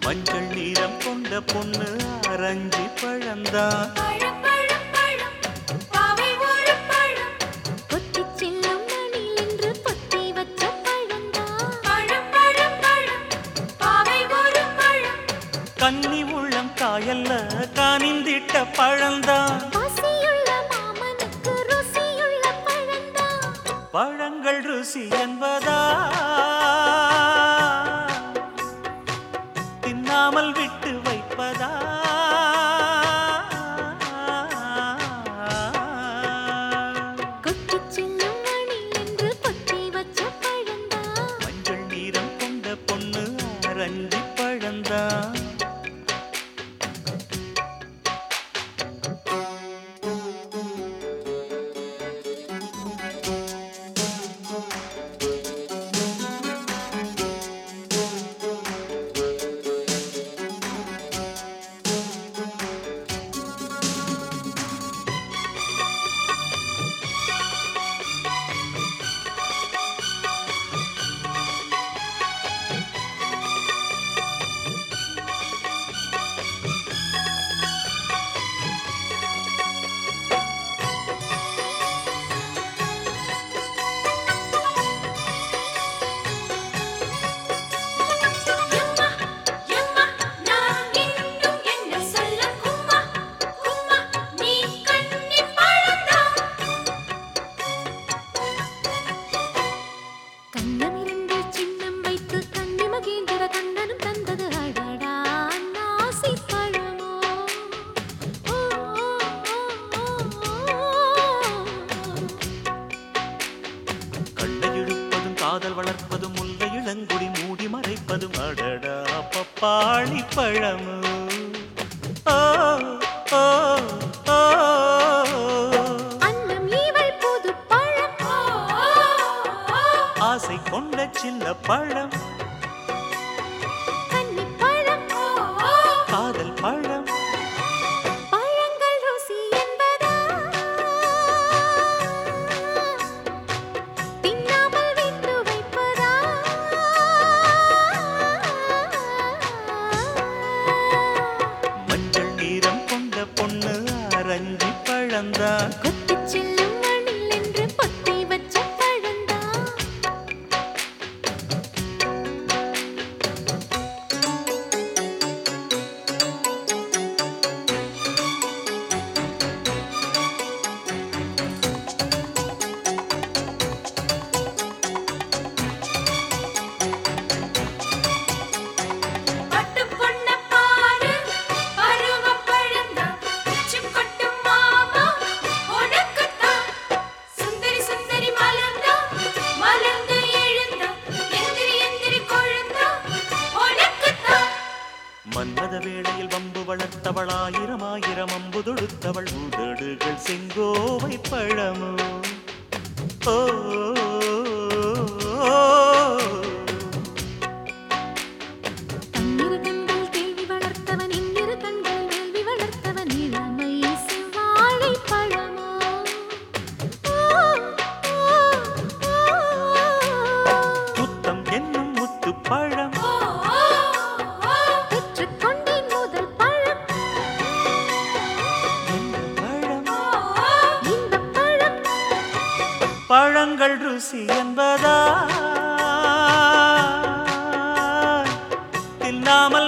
மஞ்சள் நீரம் கொண்ட பொண்ணு அரஞ்சி பழந்தான் பழம் பழம் பழம் பாவை ஒரு பழம் பொத்திச் செல்லும் மணில் என்று பொத்தி வச்ச பழந்தான் பழம் பழம் பழம் பாவை ஒரு பழம் கன்னி உள்ளம் காயல்ல காணிந்திட்ட பழந்தான் பசியுள்ள மாமனுக்கு ருசியுள்ள பழந்தான் பழங்கள் ருசி என்பதா தின்னாமல் விட்டு வைப்பதா கொத்திச் செல்லும் மணில் என்று பொத்தி வச்ச பழந்தான் மஞ்சள் நீரம் கொண்ட பொண்ணு அரஞ்சி பழந்தான் எம்மா எம்மா நான் இன்னும் என்ன சொல்ல கும்மா கும்மா நீ கன்னி பழம்தான் கண்ணமிரண்டு சின்னம் வைத்து கண்ணி மகேந்திர கண்ணனும் தந்தது அடடா நாசி பழமோ ஓ, ஓ, ஓ, ஓ, ஓ. கண்ணை இழுப்பதும் காதல் வளர்ப்பதும் முல்லை இளங்குடி மூடி மறைப்பதும் அடடா பப்பாளி பழமு ஓ ஓ ஓ அன்னம் இவள் புது பழம் ஓ ஓ ஆசை கொண்ட சின்ன பழம் கன்னி பழம் ஓ காதல் பழம் பழங்கள் ருசி என்பதா தின்னாமல் விட்டு வைப்பதா மஞ்சள் நீரம் கொண்ட பொண்ணு அரஞ்சி பழந்தான் கொத்திச் செல்லும் மணில் என்று பொத்தி வச்ச பழந்தான் பட்டு பொண்ண பாரு பருவ பழந்தான் உச்சி கொட்டும் மாமா உனக்குத்தான் சுந்தரி சுந்தரி மலர்ந்தா மலர்ந்து எழுந்தா எந்திரி எந்திரி கொழுந்தா உனக்குத்தான் மன்மத வேளையில் வம்பு வளர்த்தவள் ஆயிரம் ஆயிரம் அம்பு தொடுத்தவள் உதடுகள் செங்கோவை பழமோ ஓ தன்னிரு கண்கள் கேள்வி வளர்த்தவன் இன்னிரு கண்கள் வேள்வி வளர்த்தவன் இளமை செவ்வாழை பழமோ ஓ, ஓ, ஓ. முத்தம் என்னும் முத்து பழம் ஓ ஓ ஓ பெற்றுக்கொண்டேன் முதல் பழம் என்ன பழம் இன்பப் பழம் பழங்கள் ருசி என்பதா தின்னாமல்